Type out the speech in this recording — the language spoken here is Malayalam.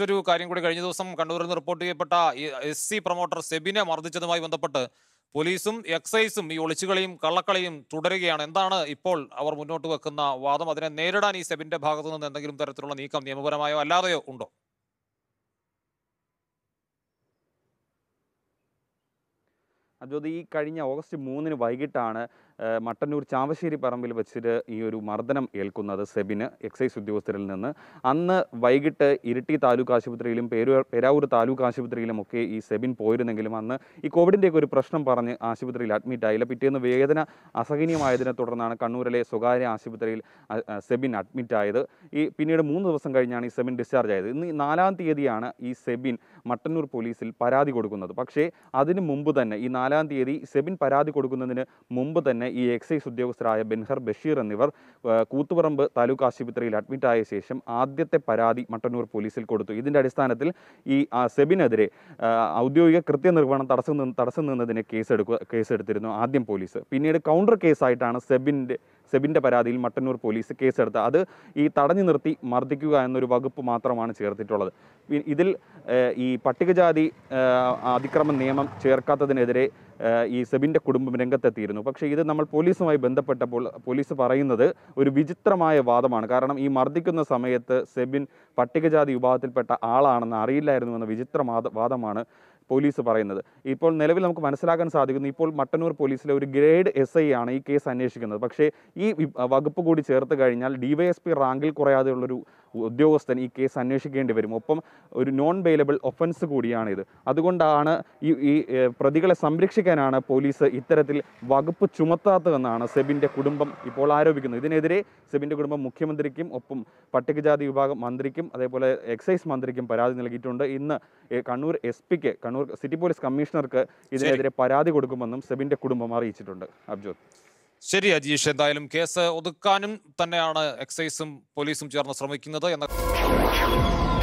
മറ്റൊരു കാര്യം കൂടി കഴിഞ്ഞ ദിവസം കണ്ണൂരിൽ നിന്ന് റിപ്പോർട്ട് ചെയ്യപ്പെട്ട എസ് സി പ്രൊമോട്ടർ സെബിനെ മർദ്ദിച്ചതുമായി ബന്ധപ്പെട്ട് പോലീസും എക്സൈസും ഈ ഒളിച്ചുകളിയും കള്ളക്കളിയും തുടരുകയാണ് എന്താണ് ഇപ്പോൾ അവർ മുന്നോട്ട് വെക്കുന്ന വാദം അതിനെ നേരിടാൻ ഈ സെബിന്റെ ഭാഗത്തു നിന്ന് എന്തെങ്കിലും തരത്തിലുള്ള നീക്കം നിയമപരമായോ അല്ലാതെയോ ഉണ്ടോ അജ്യോതി ഈ കഴിഞ്ഞ ഓഗസ്റ്റ് മൂന്നിന് വൈകിട്ടാണ് ഏഹ്, മട്ടന്നൂർ ചാവശ്ശേരി പറമ്പിൽ വെച്ചിട്ട് ഈ ഒരു മർദ്ദനം ഏൽക്കുന്നത് സെബിന് എക്സൈസ് ഉദ്യോഗസ്ഥരിൽ നിന്ന് അന്ന് വൈകിട്ട് ഇരിട്ടി താലൂക്ക് ആശുപത്രിയിലും പേരൂർ പേരാവൂർ താലൂക്ക് ആശുപത്രിയിലും ഒക്കെ ഈ സെബിൻ പോയിരുന്നെങ്കിലും അന്ന് ഈ കോവിഡിൻ്റെയൊക്കെ ഒരു പ്രശ്നം പറഞ്ഞ് ആശുപത്രിയിൽ അഡ്മിറ്റ് ആയില്ല പിറ്റേന്ന് വേദന അസഹനീയമായതിനെ തുടർന്നാണ് കണ്ണൂരിലെ സ്വകാര്യ ആശുപത്രിയിൽ അ- അ, സെബിൻ അഡ്മിറ്റ് ആയത് ഈ പിന്നീട് മൂന്ന് ദിവസം കഴിഞ്ഞാണ് ഈ സെബിൻ ഡിസ്ചാർജ് ആയത് ഇന്ന് ഈ നാലാം തീയതിയാണ് ഈ സെബിൻ മട്ടന്നൂർ പോലീസിൽ പരാതി കൊടുക്കുന്നത് പക്ഷേ അതിന് മുമ്പ് തന്നെ ഈ നാലാം തീയതി സെബിൻ പരാതി കൊടുക്കുന്നതിന് മുമ്പ് തന്നെ ഈ എക്സൈസ് ഉദ്യോഗസ്ഥരായ ബെൻഹർ ബഷീർ എന്നിവർ ആ, കൂത്തുപറമ്പ് താലൂക്ക് ആശുപത്രിയിൽ അഡ്മിറ്റ് ആയ ശേഷം ആദ്യത്തെ പരാതി മട്ടന്നൂർ പോലീസിൽ കൊടുത്തു ഇതിൻ്റെ അടിസ്ഥാനത്തിൽ ഈ ആ, സെബിനെതിരെ ആ, ഔദ്യോഗിക കൃത്യനിർവഹണം തടസ്സം നിന്ന് തടസ്സം നിന്നതിന് കേസെടുക്കുക കേസെടുത്തിരുന്നു ആദ്യം പോലീസ് പിന്നീട് കൗണ്ടർ കേസായിട്ടാണ് സെബിൻ്റെ സെബിൻ്റെ പരാതിയിൽ മട്ടന്നൂർ പോലീസ് കേസെടുത്തത് അത് ഈ തടഞ്ഞു നിർത്തി മർദ്ദിക്കുക എന്നൊരു വകുപ്പ് മാത്രമാണ് ചേർത്തിട്ടുള്ളത് ഇ- ഇതിൽ ഏഹ്, ഈ പട്ടികജാതി ഏഹ്, അതിക്രമ നിയമം ചേർക്കാത്തതിനെതിരെ ഏഹ്, ഈ സെബിൻ്റെ കുടുംബം രംഗത്തെത്തിയിരുന്നു പക്ഷേ ഇത് നമ്മൾ പോലീസുമായി ബന്ധപ്പെട്ടപ്പോൾ പോലീസ് പറയുന്നത് ഒരു വിചിത്രമായ വാദമാണ് കാരണം ഈ മർദ്ദിക്കുന്ന സമയത്ത് സെബിൻ പട്ടികജാതി വിഭാഗത്തിൽപ്പെട്ട ആളാണെന്ന് അറിയില്ലായിരുന്നു എന്ന വിചിത്ര വാദ- വാദമാണ് പോലീസ് പറയുന്നത് ഇപ്പോൾ നിലവിൽ നമുക്ക് മനസ്സിലാക്കാൻ സാധിക്കുന്നു ഇപ്പോൾ മട്ടന്നൂർ പോലീസിലെ ഒരു ഗ്രേഡ് എസ് ഐ ആണ് ഈ കേസ് അന്വേഷിക്കുന്നത് പക്ഷേ ഈ വി- വകുപ്പ് കൂടി ചേർത്ത് കഴിഞ്ഞാൽ ഡിവൈഎസ്പി റാങ്കിൽ കുറയാതെയുള്ളൊരു ഉദ്യോഗസ്ഥൻ ഈ കേസ് അന്വേഷിക്കേണ്ടി വരും ഒപ്പം ഒരു നോൺ ബെയിലബിൾ ഒഫൻസ് കൂടിയാണിത് അതുകൊണ്ടാണ് ഈ ഈ ഏഹ്, പ്രതികളെ സംരക്ഷിക്കാനാണ് പോലീസ് ഇത്തരത്തിൽ വകുപ്പ് ചുമത്താത്തതെന്നാണ് സെബിൻ്റെ കുടുംബം ഇപ്പോൾ ആരോപിക്കുന്നത് ഇതിനെതിരെ സെബിൻ്റെ കുടുംബം മുഖ്യമന്ത്രിക്കും ഒപ്പം പട്ടികജാതി വിഭാഗം മന്ത്രിക്കും അതേപോലെ എക്സൈസ് മന്ത്രിക്കും പരാതി നൽകിയിട്ടുണ്ട് ഇന്ന് ഏഹ്, കണ്ണൂർ എസ് പിക്ക് കണ്ണൂർ സിറ്റി പോലീസ് കമ്മീഷണർക്ക് ഇതിനെതിരെ പരാതി കൊടുക്കുമെന്നും സെബിൻ്റെ കുടുംബം അറിയിച്ചിട്ടുണ്ട് അബ്ജോത് ശരി അജീഷ് എന്തായാലും കേസ് ഒതുക്കാനും തന്നെയാണ് എക്സൈസും പോലീസും ചേർന്ന് ശ്രമിക്കുന്നത് എന്ന